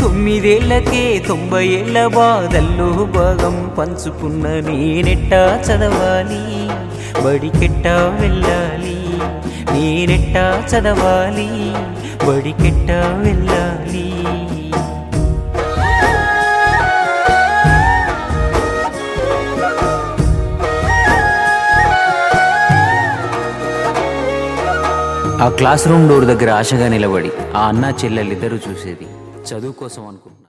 తొమ్మిదేళ్లకే తొంభై ఏళ్ల బాధల్లో భాగం పంచుకున్న నేనెట్టా చదవాలి బడికెట్టా వెళ్ళాలి నేనెట్టా చదవాలి బడికెట్టా వెళ్ళాలి ఆ క్లాస్ రూమ్ డోర్ దగ్గర ఆశగా నిలబడి ఆ అన్న చెల్లెలిద్దరూ చూసేది చదువు కోసం అనుకుంటున్నా